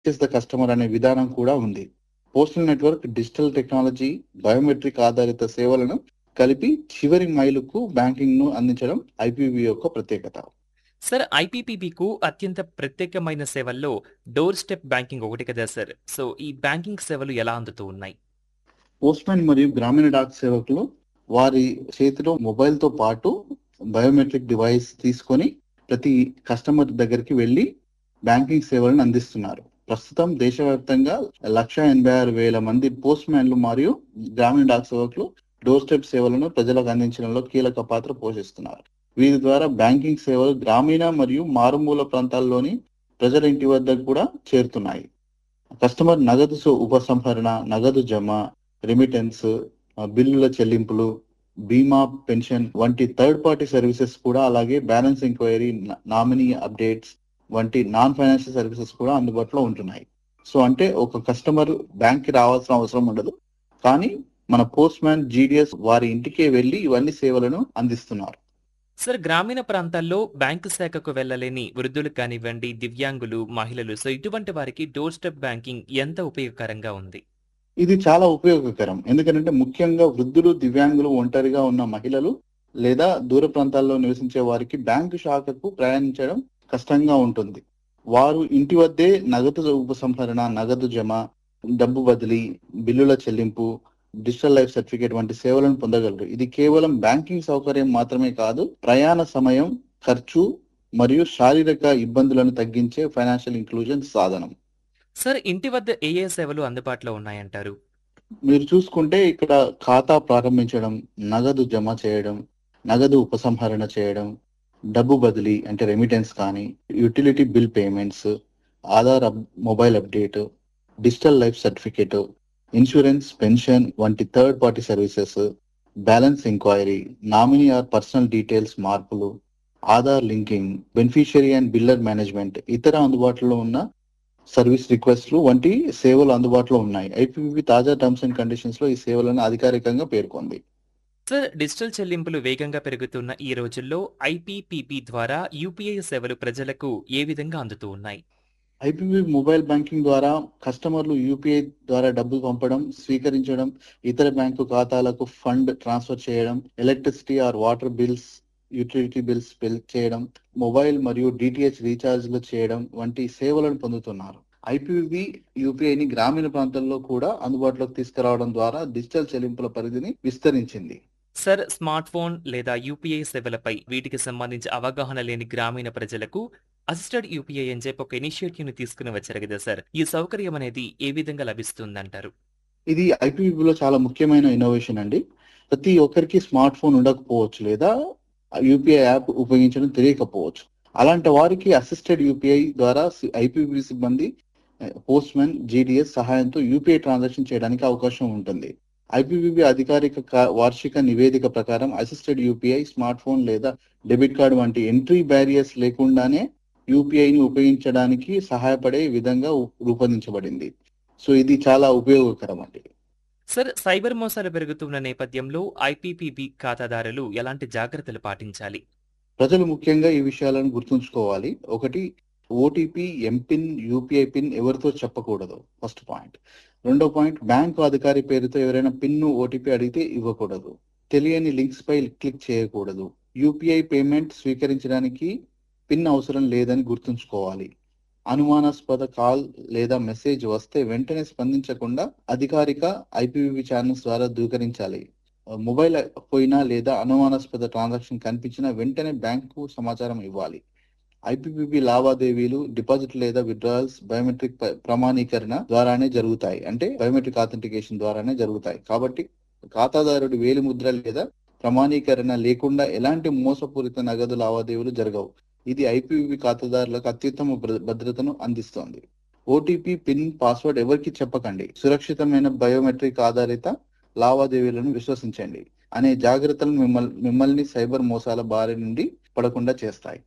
the customer అనే విధానం కూడా ఉంది postal network digital technology biometric ఆధారిత సేవలను కలిపి చివరి మైలుకు బ్యాంకింగ్ ను అందించడం ఐపీబీ యొక్క ప్రత్యేకత సార్ ఐపీపీబీకు అత్యంత ప్రత్యేకమైన సేవల్లో డోర్ స్టెప్ బ్యాంకింగ్ ఒకటి కదా సార్ సో ఈ బ్యాంకింగ్ సేవలు ఎలా అందుతూ ఉన్నాయి పోస్ట్మెన్ మరియు గ్రామీణ డాక్ సేవకులు వారి చేతిలో మొబైల్ తో పాటు బయోమెట్రిక్ డివైస్ తీసుకొని ప్రతి కస్టమర్ దగ్గరికి వెళ్లి బ్యాంకింగ్ సేవలను అందిస్తున్నారు ప్రస్తుతం దేశవ్యాప్తంగా లక్ష ఎనభై ఆరు వేల మంది పోస్ట్ మ్యాన్లు మరియు గ్రామీణ డాక్ సేవకులు డోర్ స్టెప్ సేవలను ప్రజలకు అందించడంలో కీలక పాత్ర పోషిస్తున్నారు వీరి ద్వారా బ్యాంకింగ్ సేవలు గ్రామీణ మరియు మారుమూల ప్రాంతాల్లోని ప్రజల ఇంటి వద్దకు కూడా చేరుతున్నాయి కస్టమర్ నగదు సు- ఉపసంహరణ నగదు జమ రెమిటెన్స్ ఆ, బిల్లుల చెల్లింపులు బీమా పెన్షన్ వంటి థర్డ్ పార్టీ సర్వీసెస్ కూడా అలాగే బ్యాలెన్స్ ఎంక్వైరీ నామినీ అప్డేట్స్ వంటి నాన్ ఫైనాన్షియల్ సర్వీసెస్ కూడా అందుబాటులో ఉంటున్నాయి సో అంటే ఒక కస్టమర్ బ్యాంక్ కి రావాల్సిన అవసరం ఉండదు కానీ మన పోస్ట్ మ్యాన్ జీడిఎస్ వారి ఇంటికే వెళ్లి ఇవన్నీ సేవలను అందిస్తున్నారు సార్ గ్రామీణ ప్రాంతాల్లో బ్యాంకు శాఖకు వెళ్ళలేని వృద్ధులు కానివ్వండి దివ్యాంగులు మహిళలు సో ఇటువంటి వారికి డోర్ స్టెప్ బ్యాంకింగ్ ఎంత ఉపయోగకరంగా ఉంది ఇది చాలా ఉపయోగకరం ఎందుకంటే ముఖ్యంగా వృద్ధులు దివ్యాంగులు ఒంటరిగా ఉన్న మహిళలు లేదా దూర ప్రాంతాల్లో నివసించే వారికి బ్యాంకు శాఖకు ప్రయాణించడం కష్టంగా ఉంటుంది వారు ఇంటి వద్దే నగదు ఉపసంహరణ నగదు జమ డబ్బు బదిలీ బిల్లుల చెల్లింపు డిజిటల్ లైఫ్ సర్టిఫికేట్ వంటి సేవలను పొందగలరు ఇది కేవలం బ్యాంకింగ్ సౌకర్యం మాత్రమే కాదు ప్రయాణ సమయం ఖర్చు మరియు శారీరక ఇబ్బందులను తగ్గించే ఫైనాన్షియల్ ఇంక్లూజన్ సాధనం సార్ ఇంటి వద్ద ఏ ఏ సేవలు అందుబాటులో ఉన్నాయంటారు మీరు చూసుకుంటే ఇక్కడ ఖాతా ప్రారంభించడం నగదు జమ చేయడం నగదు ఉపసంహరణ చేయడం డబ్బు బదిలీ అంటే రెమిటెన్స్ కానీ యూటిలిటీ బిల్ పేమెంట్స్ ఆధార్ అప్- mobile update digital life certificate insurance pension వంటి third party services balance enquiry nominee or personal details మార్పులు Aadhaar linking beneficiary and biller management ఇతర అందుబాటులో ఉన్న సర్వీస్ రిక్వెస్ట్లు వంటి సేవలు అందుబాటులో ఉన్నాయి ఐపీపీ తాజా టర్మ్స్ అండ్ కండిషన్స్ లో ఈ సేవలను అధికారికంగా పేర్కొంది సార్ డిజిటల్ చెల్లింపులు వేగంగా పెరుగుతున్న ఈ రోజుల్లో ఐపీపీబీ ద్వారా యూపీఐ సేవలు ప్రజలకు ఏ విధంగా అందుతూ ఉన్నాయి ఐపీపీ మొబైల్ బ్యాంకింగ్ ద్వారా కస్టమర్లు యూపీఐ ద్వారా డబ్బులు పంపడం స్వీకరించడం ఇతర బ్యాంకు ఖాతాలకు ఫండ్ ట్రాన్స్ఫర్ చేయడం electricity or water bills utility bills bill చేయడం మొబైల్ మరియు డిటిహెచ్ రీఛార్జ్లు చేయడం వంటి సేవలను పొందుతున్నారు ఐపీబీ యూపీఐని గ్రామీణ ప్రాంతాల్లో కూడా అందుబాటులోకి తీసుకురావడం ద్వారా డిజిటల్ చెల్లింపుల పరిధిని విస్తరించింది సార్ స్మార్ట్ ఫోన్ లేదా యూపీఐ సేవలపై వీటికి సంబంధించి అవగాహన లేని గ్రామీణ ప్రజలకు అసిస్టెడ్ యూపీఐ అని చెప్పి ఒక ఇనిషియేటివ్ ని తీసుకుని వచ్చారు కదా సార్ ఈ సౌకర్యం అనేది ఏ విధంగా లభిస్తుందంటారు ఇది ఐపీబీలో చాలా ముఖ్యమైన ఇన్నోవేషన్ అండి ప్రతి ఒక్కరికి స్మార్ట్ ఫోన్ ఉండకపోవచ్చు లేదా యూపీఐ యాప్ ఉపయోగించడం తెలియకపోవచ్చు అలాంటి వారికి అసిస్టెడ్ యూపీఐ ద్వారా ఐపీబీ సిబ్బంది పోస్ట్ మ్యాన్ జీడిఎస్ సహాయంతో యూపీఐ ట్రాన్సాక్షన్ చేయడానికి అవకాశం ఉంటుంది ఐపీబీబీ అధికారిక క- వార్షిక నివేదిక ప్రకారం అసిస్టెడ్ యూపీఐ స్మార్ట్ ఫోన్ లేదా డెబిట్ కార్డు వంటి ఎంట్రీ బ్యారియర్స్ లేకుండానే యూపీఐని ఉపయోగించడానికి సహాయపడే విధంగా ఉ- రూపొందించబడింది సో ఇది చాలా ఉపయోగకరం అండి సార్ సైబర్ మోసాలు పెరుగుతున్న నేపథ్యంలో ఐపీపీబీ ఖాతాదారులు ఎలాంటి జాగ్రత్తలు పాటించాలి ప్రజలు ముఖ్యంగా ఈ విషయాలను గుర్తుంచుకోవాలి ఒకటి ఓటీపీ ఎంపిన్ యూపీఐ పిన్ ఎవరితో చెప్పకూడదు ఫస్ట్ పాయింట్ రెండో పాయింట్ బ్యాంకు అధికారి పేరుతో ఎవరైనా పిన్ ఓటీపీ అడిగితే ఇవ్వకూడదు తెలియని లింక్స్ పై క్లిక్ చేయకూడదు యూపీఐ పేమెంట్ స్వీకరించడానికి పిన్ అవసరం లేదని గుర్తుంచుకోవాలి అనుమానాస్పద కాల్ లేదా మెసేజ్ వస్తే వెంటనే స్పందించకుండా అధికారిక ఐపీవీ ఛానల్స్ ద్వారా దూకరించాలి మొబైల్ పోయినా లేదా అనుమానాస్పద ట్రాన్సాక్షన్ కనిపించినా వెంటనే బ్యాంకు సమాచారం ఇవ్వాలి ఐపీపీబీ లావాదేవీలు డిపాజిట్ లేదా విత్డ్రాయల్స్ బయోమెట్రిక్ ప- ప్రమాణీకరణ ద్వారానే జరుగుతాయి అంటే బయోమెట్రిక్ ఆథెంటికేషన్ ద్వారానే జరుగుతాయి కాబట్టి ఖాతాదారుడి వేలి ముద్ర లేదా ప్రమాణీకరణ లేకుండా ఎలాంటి మోసపూరిత నగదు లావాదేవీలు జరగవు ఇది ఐపీవీ ఖాతాదారులకు అత్యుత్తమ భద్ర- భద్రతను అందిస్తోంది ఓటీపీ పిన్ పాస్వర్డ్ ఎవరికి చెప్పకండి సురక్షితమైన బయోమెట్రిక్ ఆధారిత లావాదేవీలను విశ్వసించండి అనే జాగ్రత్తలు మిమ్మల్ని మిమ్మల్ని సైబర్ మోసాల బారి నుండి పడకుండా చేస్తాయి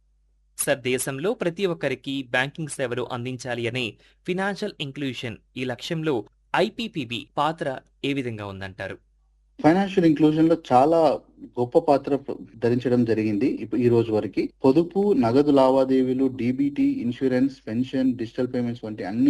సార్ దేశంలో ప్రతి ఒక్కరికి బ్యాంకింగ్ సేవలు అందించాలి అనే ఫినాన్షియల్ ఇంక్లూషన్ ఈ లక్ష్యంలో ఐపీపీబీ పాత్ర ఏ విధంగా ఉందంటారు ఫైనాన్షియల్ ఇంక్లూజన్ లో చాలా గొప్ప పాత్ర ధరించడం జరిగింది ఇప్పుడు ఈ రోజు వరకు పొదుపు నగదు లావాదేవీలు DBT insurance pension digital payments వంటి అన్ని